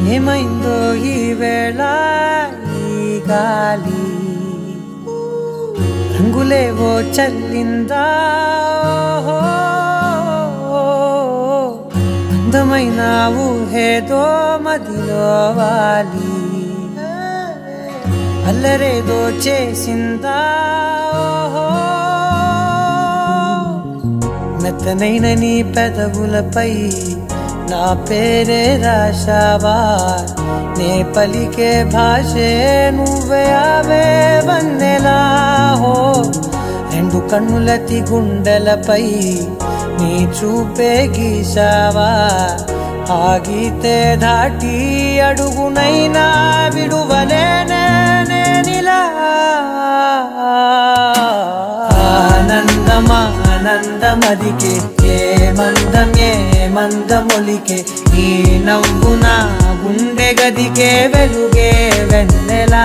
ఏమైందో ఈ వేళ ఈ గాలి రంగులేవో చల్లిందా ఓహో. అందమైన ఊహేదో మదిలో వాలి అల్లరేదో చేసిందా ఓహో. మెత్తనైన నీ పెదవులపై నా పేరే రాశావా నే పలికే భాషే నువ్వే అవే వన్నెలా హో రెండు కన్నులతి గుండెలపై నీ చూపే గీశావా ఆగితే దాటి అడుగునైనా విడువలేనే నేనిలా ఆనందమా ఆనందమదికే ఏ మందం ఏ మందమొలికే ఈ నవ్వున గుండె గదికే వెలుగే వెన్నెలా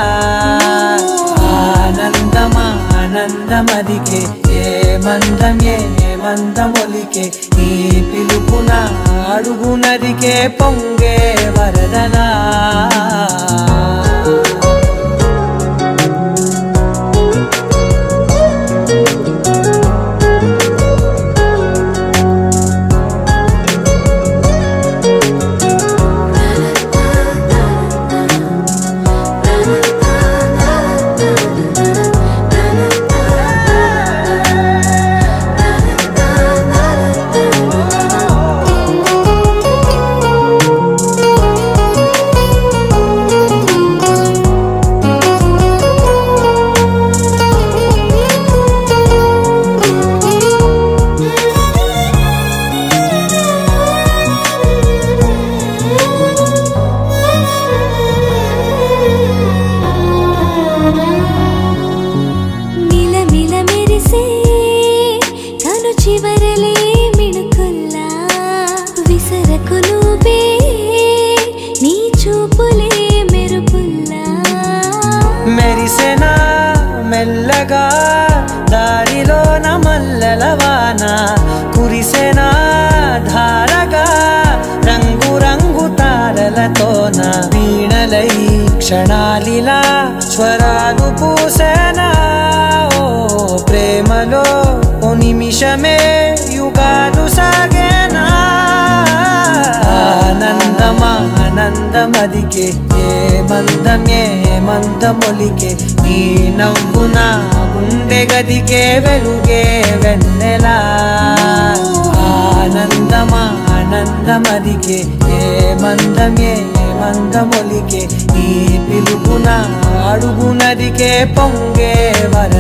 ఆనందమా ఆనందమదికే ఏ మందం ఏ మందమొలికే ఈ పిలుపున అడుగునదికే పొంగే వరదలా మిలమిల మెరిసే కను చివరలే మిణుకుల్లా విసరకు నువ్వే నీ చూపులే మెరుపుల్లా మెరిసెనా మెల్లగా దారిలో మల్లెలవాన కురిసెనా ధారగా రంగు రంగు తారలతోన వీణలై క్షణాలిలా స్వరాలు పూసెనా ఓ ప్రేమలో ఓ నిమిషమే యుగాలు సాగేనా ఆనందమా ఆనందమదికే ఏ మందం ఏ మందమొలికే నీ నవ్వున గుండె గదికే వెలుగే వెన్నెలా ఆనందమా ఆనందమదికే ఏ మందం ఏ మందమొలికే నీ పిలుపున అడుగునదికే పొంగే వర